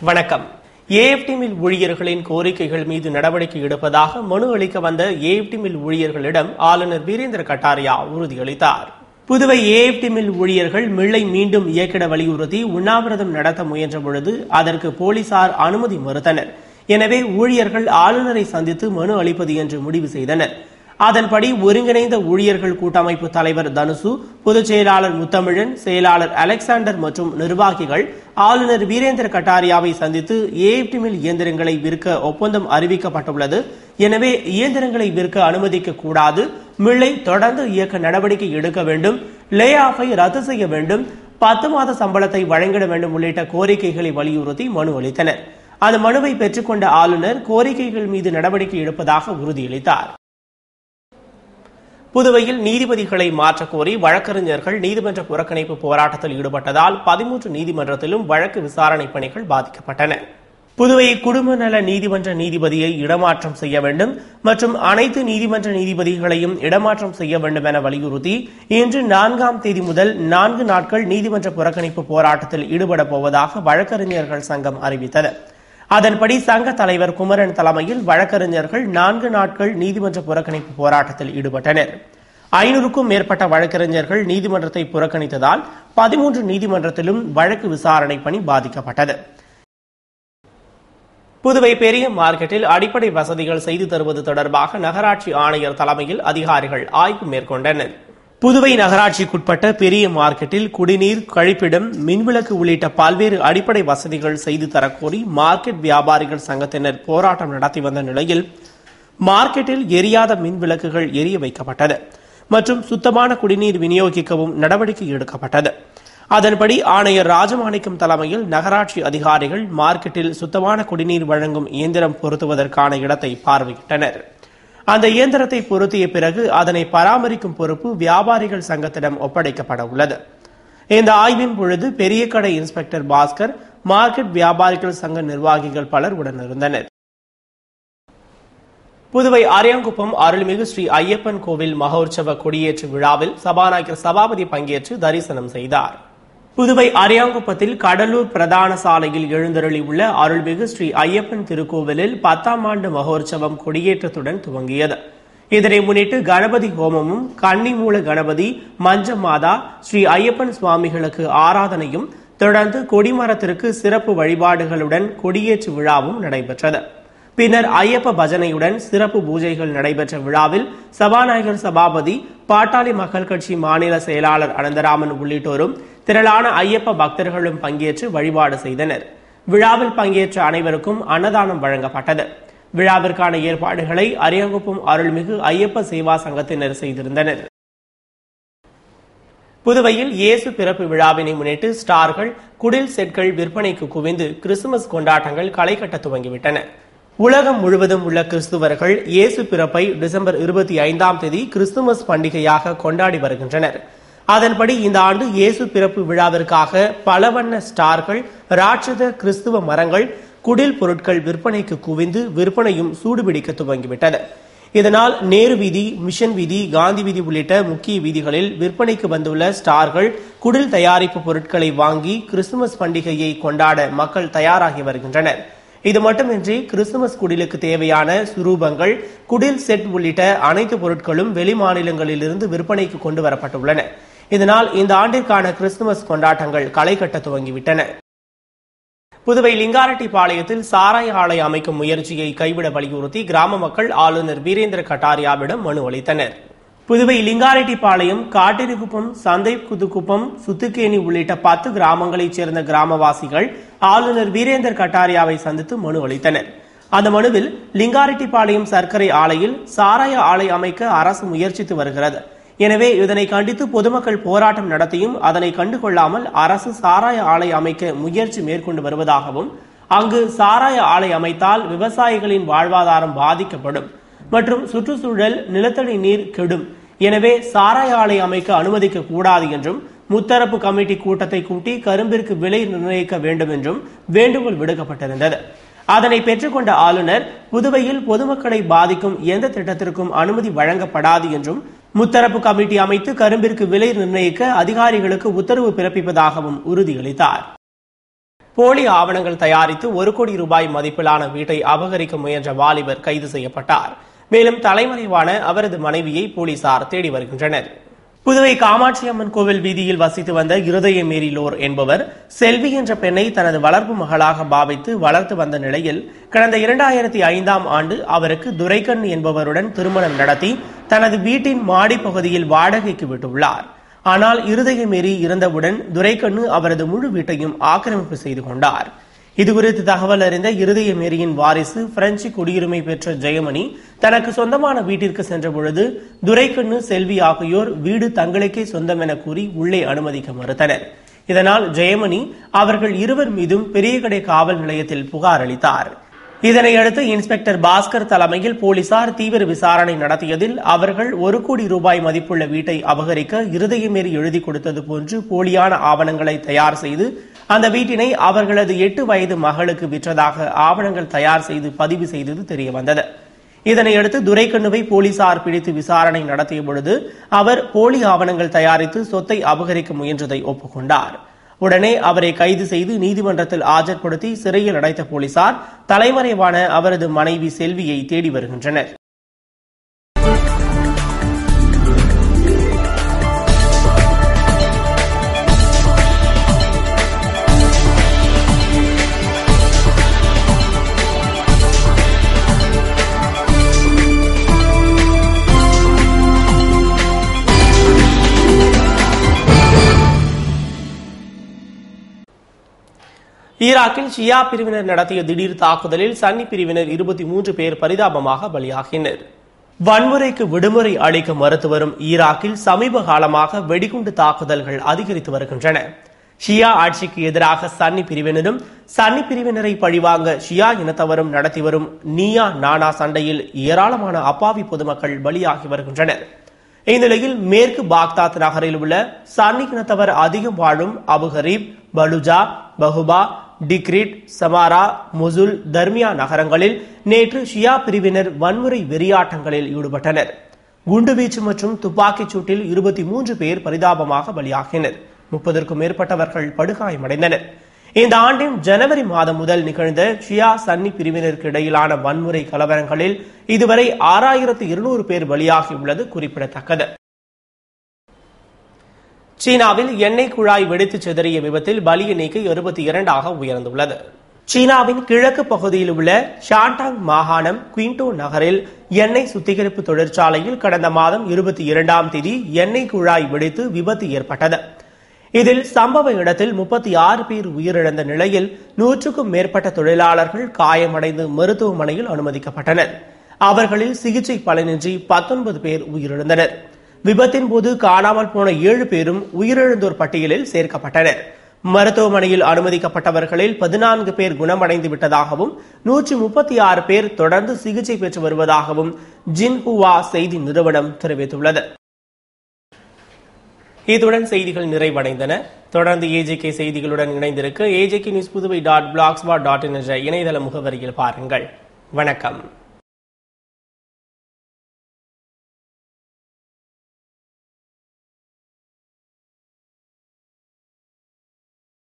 வணக்கம் AFT mill ஊழியர்களின் கோரிக்கைகள் மீது நடவடிக்கை எடுப்பதாக மனு அளிக்க வந்த ஏஎஃப்டி மில் ஊழியர்களிடம் ஆளுநர் வீரேந்திர கட்டாரியா உறுதியளித்தார் புதுவை ஏஎஃப்டி மில் ஊழியர்கள் மில்லை மீண்டும் இயக்கிட வலியுறுத்தி உண்ணாவிரதம் நடத்த முயன்ற பொழுது அதற்கு போலீசார் அனுமதி மறுத்தனர் எனவே ஊழியர்கள் ஆளுநரை சந்தித்து மனு அளிப்பது என்று முடிவு செய்தனர் அதன்படி ஒருங்கிணைந்த ஊழியர்கள் கூட்டமைப்பு தலைவர் தனுசு பொதுச் செயலாளர் முத்தமிழன் செயலாளர் அலெக்சாண்டர் மற்றும் நிர்வாகிகள் ஆளுநர் வீரேந்திர கட்டாரியாவை சந்தித்து ஏஎப்டி மில் இயந்திரங்களை விற்க ஒப்பந்தம் அறிவிக்கப்பட்டுள்ளது எனவே இயந்திரங்களை விற்க அனுமதிக்க கூடாது மில்லை தொடர்ந்து இயக்க நடவடிக்கை எடுக்க வேண்டும் லே ஆஃபை ரத்து செய்ய வேண்டும் பத்து மாத சம்பளத்தை வழங்கிட வேண்டும் உள்ளிட்ட கோரிக்கைகளை வலியுறுத்தி மனு அளித்தனர் அந்த மனுவை பெற்றுக்கொண்ட ஆளுநர் கோரிக்கைகள் மீது நடவடிக்கை எடுப்பதாக உறுதியளித்தார் புதுவையில் நீதிபதிகளை மாற்றக் கோரி வழக்கறிஞர்கள் நீதிமன்ற புறக்கணிப்பு போராட்டத்தில் ஈடுபட்டதால் பதிமூன்று நீதிமன்றத்திலும் வழக்கு விசாரணை பணிகள் பாதிக்கப்பட்டன புதுவை குடும்ப நல நீதிமன்ற நீதிபதியை இடமாற்றம் செய்ய வேண்டும் மற்றும் அனைத்து நீதிமன்ற நீதிபதிகளையும் இடமாற்றம் செய்ய வேண்டும் என வலியுறுத்தி இன்று நான்காம் தேதி முதல் நான்கு நாட்கள் நீதிமன்ற புறக்கணிப்பு போராட்டத்தில் ஈடுபடப் போவதாக வழக்கறிஞர்கள் சங்கம் அறிவித்தது அதன்படி சங்க தலைவர் குமரன் தலைமையில் வழக்கறிஞர்கள் நான்கு நாட்கள் நீதிமன்ற புறக்கணிப்பு போராட்டத்தில் ஈடுபட்டனர் ஐநூறுக்கும் மேற்பட்ட வழக்கறிஞர்கள் நீதிமன்றத்தை புறக்கணித்ததால் பதிமூன்று நீதிமன்றத்திலும் வழக்கு விசாரணை பணி பாதிக்கப்பட்டது புதுவை பெரிய மார்க்கெட்டில் அடிப்படை வசதிகள் செய்து தருவது தொடர்பாக நகராட்சி ஆணையர் தலைமையில் அதிகாரிகள் ஆய்வு மேற்கொண்டனர் புதுவை நகராட்சிக்குட்பட்ட பெரிய மார்க்கெட்டில் குடிநீர் கழிப்பிடம் மின்விளக்கு உள்ளிட்ட பல்வேறு அடிப்படை வசதிகள் செய்து தரக்கோரி மார்க்கெட் வியாபாரிகள் சங்கத்தினர் போராட்டம் நடத்தி வந்த நிலையில் மார்க்கெட்டில் எரியாத மின் விளக்குகள் எரிய வைக்கப்பட்டது மற்றும் சுத்தமான குடிநீர் விநியோகிக்கவும் நடவடிக்கை எடுக்கப்பட்டது அதன்படி ஆணையர் ராஜமாணிக்கம் தலைமையில் நகராட்சி அதிகாரிகள் மார்க்கெட்டில் சுத்தமான குடிநீர் வழங்கும் இயந்திரம் பொருத்துவதற்கான இடத்தை பார்வையிட்டனர் அந்த இயந்திரத்தை பொருத்திய பிறகு அதனை பராமரிக்கும் பொறுப்பு வியாபாரிகள் சங்கத்திடம் ஒப்படைக்கப்பட உள்ளது இந்த ஆய்வின் பொழுது பெரிய கடை இன்ஸ்பெக்டர் பாஸ்கர் மார்க்கெட் வியாபாரிகள் சங்க நிர்வாகிகள் பலர் உடனிருந்தனர் புதுவை அரியாங்குப்பம் அருள்மிகு ஸ்ரீ ஐயப்பன் கோவில் மகோற்சவ கொடியேற்று விழாவில் சபாநாயகர் சபாபதி பங்கேற்று தரிசனம் செய்தார் புதுவை அரியாங்குப்பத்தில் கடலூர் பிரதான சாலையில் எழுந்தருளி உள்ள அருள்மிகு ஸ்ரீ ஐயப்பன் திருக்கோவிலில் பத்தாம் ஆண்டு மகோற்சவம் கொடியேற்றத்துடன் துவங்கியது இதனை முன்னிட்டு கணபதி ஹோமமும் கன்னிமூல கணபதி மஞ்ச மாதா ஸ்ரீ ஐயப்பன் சுவாமிகளுக்கு ஆராதனையும் தொடர்ந்து கொடிமரத்திற்கு சிறப்பு வழிபாடுகளுடன் கொடியேற்று விழாவும் நடைபெற்றது பின்னர் ஐயப்ப பஜனையுடன் சிறப்பு பூஜைகள் நடைபெற்ற விழாவில் சபாநாயகர் சபாபதி பாட்டாளி மக்கள் கட்சி மாநில செயலாளர் அனந்தராமன் உள்ளிட்டோரும் திரளான ஐயப்ப பக்தர்களும் பங்கேற்று வழிபாடு செய்தனர் விழாவில் பங்கேற்ற அனைவருக்கும் அன்னதானம் வழங்கப்பட்டது விழாவிற்கான ஏற்பாடுகளை அரியங்குப்பம் அருள்மிகு ஐயப்ப சேவா சங்கத்தினர் செய்திருந்தனர் புதுவையில் இயேசு பிறப்பு விழாவினை முன்னிட்டு ஸ்டார்கள் குடில் செட்கள் விற்பனைக்கு குவிந்து கிறிஸ்துமஸ் கொண்டாட்டங்கள் களை கட்ட துவங்கிவிட்டன உலகம் முழுவதும் உள்ள கிறிஸ்துவர்கள் இயேசு பிறப்பை டிசம்பர் இருபத்தி ஐந்தாம் தேதி கிறிஸ்துமஸ் பண்டிகையாக கொண்டாடி வருகின்றனர் அதன்படி இந்த ஆண்டு இயேசு பிறப்பு விழாவிற்காக பல வண்ண ஸ்டார்கள் ராட்சத கிறிஸ்துவ மரங்கள் குடில் பொருட்கள் விற்பனைக்கு குவிந்து விற்பனையும் சூடுபிடிக்க துவங்கிவிட்டது இதனால் நேரு வீதி மிஷன் வீதி காந்தி வீதி உள்ளிட்ட முக்கிய வீதிகளில் விற்பனைக்கு வந்துள்ள ஸ்டார்கள் குடில் தயாரிப்பு பொருட்களை வாங்கி கிறிஸ்துமஸ் பண்டிகையை கொண்டாட மக்கள் தயாராகி வருகின்றனர் இது மட்டுமின்றி கிறிஸ்துமஸ் குடிலுக்கு தேவையான சுரூபங்கள் குடில் செட் உள்ளிட்ட அனைத்து பொருட்களும் வெளி மாநிலங்களிலிருந்து விற்பனைக்கு கொண்டு வரப்பட்டுள்ளன இதனால் இந்த ஆண்டிற்கான கிறிஸ்துமஸ் கொண்டாட்டங்கள் களை கட்ட துவங்கிவிட்டன புதுவை லிங்காரெட்டிப்பாளையத்தில் சாராய ஆலை அமைக்கும் முயற்சியை கைவிட வலியுறுத்தி கிராம மக்கள் ஆளுநர் வீரேந்திர கட்டாரியாவிடம் மனு அளித்தனர் புதுவை லிங்காரெட்டிப்பாளையம் காட்டிரிக்குப்பம் சந்தை புதுக்குப்பம் சுத்துக்கேணி உள்ளிட்ட பத்து கிராமங்களைச் சேர்ந்த கிராமவாசிகள் ஆளுநர் வீரேந்தர் கட்டாரியாவை சந்தித்து மனு அளித்தனர் அந்த மனுவில் லிங்காரெட்டிப்பாளையம் சர்க்கரை ஆலையில் சாராய ஆலை அமைக்க அரசு முயற்சித்து வருகிறது எனவே இதனை கண்டித்து பொதுமக்கள் போராட்டம் நடத்தியும் அதனை கண்டுகொள்ளாமல் அரசு சாராய ஆலை அமைக்க முயற்சி மேற்கொண்டு வருவதாகவும் அங்கு சாராய ஆலை அமைத்தால் விவசாயிகளின் வாழ்வாதாரம் பாதிக்கப்படும் மற்றும் சுற்றுச்சூழல் நிலத்தடி நீர் கெடும் எனவே சாராய ஆலை அமைக்க அனுமதிக்க கூடாது என்றும் முத்தரப்பு கமிட்டி கூட்டத்தை கூட்டி கரும்பிற்கு விலை நிர்ணயிக்க வேண்டும் என்றும் வேண்டுகோள் விடுக்கப்பட்டிருந்தது அதனை பெற்றுக்கொண்ட ஆளுநர் புதுவையில் பொதுமக்களை பாதிக்கும் எந்த திட்டத்திற்கும் அனுமதி வழங்கப்படாது என்றும் முத்தரப்பு கமிட்டி அமைத்து கரும்பிற்கு விலை நிர்ணயிக்க அதிகாரிகளுக்கு உத்தரவு பிறப்பிப்பதாகவும் உறுதியளித்தார் போலி ஆவணங்கள் தயாரித்து ஒரு கோடி ரூபாய் மதிப்பிலான வீட்டை அபகரிக்க முயன்ற வாலிபர் கைது செய்யப்பட்டார் மேலும் தலைமறைவான அவரது மனைவியை போலீசார் தேடி வருகின்றனர் புதுவை காமாட்சி அம்மன் கோவில் வீதியில் வசித்து வந்த இருதய மேரிலோர் என்பவர் செல்வி என்ற பெண்ணை தனது வளர்ப்பு மகளாக பாவித்து வளர்த்து வந்த நிலையில் கடந்த இரண்டாயிரத்தி ஐந்தாம் ஆண்டு அவருக்கு துரைக்கண் என்பவருடன் திருமணம் நடத்தி தனது வீட்டின் மாடி பகுதியில் வாடகைக்கு விட்டுள்ளார் ஆனால் இருதய மேரி இருந்தவுடன் துரைக்கண்ணு அவரது முழு வீட்டையும் ஆக்கிரமிப்பு செய்து கொண்டார் இதுகுறித்து தகவல் அறிந்த இருதய மேரியின் வாரிசு பிரெஞ்சு குடியுரிமை பெற்ற ஜெயமணி தனக்கு சொந்தமான வீட்டிற்கு சென்ற பொழுது துரைக்கண்ணு செல்வி ஆகியோர் வீடு தங்களுக்கே சொந்தம் என கூறி உள்ளே அனுமதிக்க மறுத்தனர் இதனால் ஜெயமணி அவர்கள் இருவர் மீதும் பெரியகடை காவல் நிலையத்தில் புகார் அளித்தார் இதனையடுத்து இன்ஸ்பெக்டர் பாஸ்கர் தலைமையில் போலீசார் தீவிர விசாரணை நடத்தியதில் அவர்கள் ஒரு கோடி ரூபாய் மதிப்புள்ள வீட்டை அபகரிக்க இருதயமேறி எழுதி கொடுத்தது போன்று போலியான ஆவணங்களை தயார் செய்து அந்த வீட்டினை அவர்களது எட்டு வயது மகளுக்கு விற்றதாக ஆவணங்கள் தயார் செய்து பதிவு செய்தது தெரியவந்தது இதனையடுத்து துரைக்கண்ணுவை போலீசார் பிடித்து விசாரணை நடத்திய பொழுது அவர் போலி ஆவணங்கள் தயாரித்து சொத்தை அபகரிக்க முயன்றதை ஒப்புக்கொண்டார் உடனே அவரை கைது செய்து நீதிமன்றத்தில் ஆஜர்படுத்தி சிறையில் அடைத்த போலீசார் தலைமறைவான அவரது மனைவி செல்வியை தேடி வருகின்றனர் ஈராக்கில் ஷியா பிரிவினர் நடத்திய திடீர் தாக்குதலில் சன்னி பிரிவினர் இருபத்தி மூன்று பேர் பரிதாபமாக பலியாகினர் வன்முறைக்கு விடுமுறை அளிக்க மறுத்து வரும் ஈராக்கில் சமீப காலமாக வெடிகுண்டு தாக்குதல்கள் அதிகரித்து வருகின்றன ஷியா ஆட்சிக்கு எதிராக சன்னி பிரிவினரும் சன்னி பிரிவினரை பழிவாங்க ஷியா இனத்தவரும் நடத்தி வரும் நீயா நானா சண்டையில் ஏராளமான அப்பாவி பொதுமக்கள் பலியாகி வருகின்றனர் இந்நிலையில் மேற்கு பாக்தாத் நகரில் உள்ள சன்னி இனத்தவர் அதிகம் வாழும் அபு ஹரீப் பலுஜா பஹுபா டிக்ரிட் சமாரா முசுல் தர்மியா நகரங்களில் நேற்று ஷியா பிரிவினர் வன்முறை வெறியாட்டங்களில் ஈடுபட்டனர் குண்டுவீச்சு மற்றும் துப்பாக்கிச் சூட்டில் இருபத்தி மூன்று பேர் பரிதாபமாக பலியாகினர் முப்பதற்கும் மேற்பட்டவர்கள் படுகாயமடைந்தனர் இந்த ஆண்டின் ஜனவரி மாதம் முதல் நிகழ்ந்த ஷியா சன்னி பிரிவினருக்கு இடையிலான வன்முறை கலவரங்களில் இதுவரை ஆறாயிரத்து இருநூறு பேர் பலியாகியுள்ளது குறிப்பிடத்தக்கது சீனாவில் எண்ணெய் குழாய் வெடித்து சிதறிய விபத்தில் பலி எண்ணிக்கை இருபத்தி இரண்டாக உயர்ந்துள்ளது சீனாவின் கிழக்கு பகுதியில் உள்ள ஷாண்டாங் மாகாணம் குயின்டோ நகரில் எண்ணெய் சுத்திகரிப்பு தொழிற்சாலையில் கடந்த மாதம் இருபத்தி இரண்டாம் தேதி எண்ணெய் குழாய் வெடித்து விபத்து ஏற்பட்டது இதில் சம்பவ இடத்தில் முப்பத்தி ஆறு பேர் உயிரிழந்த நிலையில் நூற்றுக்கும் மேற்பட்ட தொழிலாளர்கள் காயமடைந்து மருத்துவமனையில் அனுமதிக்கப்பட்டனர் அவர்களில் சிகிச்சை பலனின்றி பத்தொன்பது பேர் உயிரிழந்தனர் விபத்தின் போது காணாமல் போன ஏழு பேரும் உயிரிழந்தோர் பட்டியலில் சேர்க்கப்பட்டனர் மருத்துவமனையில் அனுமதிக்கப்பட்டவர்களில் பதினான்கு பேர் குணமடைந்து விட்டதாகவும் நூற்றி முப்பத்தி ஆறு பேர் தொடர்ந்து சிகிச்சை பெற்று வருவதாகவும் ஜின்ஹுவா செய்தி நிறுவனம் தெரிவித்துள்ளது இத்துடன் செய்திகள் நிறைவடைந்தன தொடர்ந்து ஏஜேகே செய்திகளுடன் இணைந்திருக்க AJK news Puduvai dot blogspot dot in என்ற இணையதள முகவரியில் பாருங்கள் வணக்கம்